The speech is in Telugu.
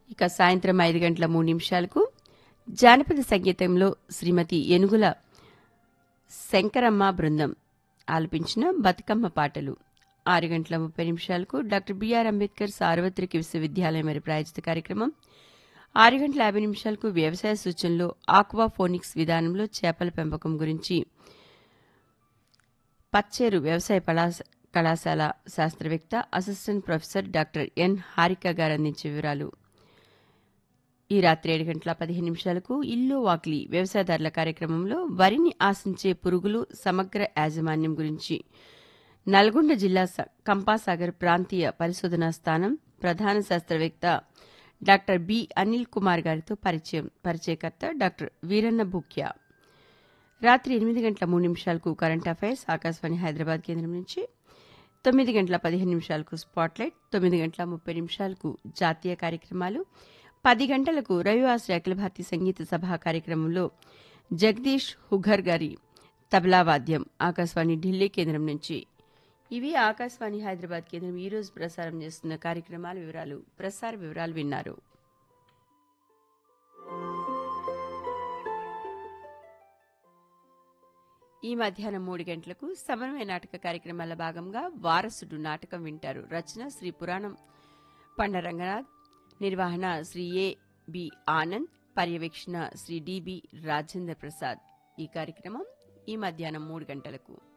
ఇక సాయంత్రం ఐదు గంటల మూడు నిమిషాలకు జానపద సంగీతంలో శ్రీమతి ఎనుగుల శంకరమ్మ బృందం ఆలపించిన బతుకమ్మ పాటలు ఆరు గంటల ముప్పై నిమిషాలకు డాక్టర్ బిఆర్ అంబేద్కర్ సార్వత్రిక విశ్వవిద్యాలయం మరి ప్రాయోజిత కార్యక్రమం ఆరు గంటల యాభై నిమిషాలకు వ్యవసాయ సూచనలో ఆక్వా ఫోనిక్స్ విధానంలో చేపల పెంపకం గురించి పచ్చేరు వ్యవసాయ పళాస కళాశాల శాస్త్రవేత్త assistant professor doctor N Harika గారు అందించే వివరాలు ఈ రాత్రి ఏడు గంటల పదిహేను నిమిషాలకు ఇల్లు వాకిలి వ్యవసాయదారుల కార్యక్రమంలో వరిని ఆశించే పురుగులు సమగ్ర యాజమాన్యం గురించి నల్గొండ జిల్లా స- కంపాసాగర్ ప్రాంతీయ పరిశోధనా స్థానం ప్రధాన శాస్త్రవేత్త డాక్టర్ బి అనిల్ కుమార్ గారితో పరిచయం పరిచయకర్త డాక్టర్ వీరన్న భూక్యా రాత్రి ఎనిమిది గంటల మూడు నిమిషాలకు కరెంట్ అఫైర్స్ ఆకాశవాణి హైదరాబాద్ కేంద్రం నుంచి తొమ్మిది గంటల పదిహేను నిమిషాలకు స్పాట్లైట్ తొమ్మిది గంటల ముప్పై నిమిషాలకు జాతీయ కార్యక్రమాలు పది గంటలకు రవివాసరి అఖిల భారతీయ సంగీత సభ కార్యక్రమంలో జగదీష్ హుఘర్ గారి తబలా వాద్యం ఆకాశవాణి ఢిల్లీ కేంద్రం నుంచి ఇవి ఆకాశవాణి హైదరాబాద్ కేంద్రం ఈ రోజు ప్రసారం చేస్తున్న కార్యక్రమాల వివరాలు ప్రసార వివరాలు విన్నారు ఈ మధ్యాహ్నం మూడు గంటలకు సమన్వయ నాటక కార్యక్రమాల భాగంగా వారసుడు నాటకం వింటారు రచన శ్రీ పురాణం పండ రంగనాథ్ నిర్వహణ శ్రీ ఏ బి ఆనంద్ పర్యవేక్షణ శ్రీ డిబి రాజేంద్ర ప్రసాద్ ఈ కార్యక్రమం ఈ మధ్యాహ్నం మూడు గంటలకు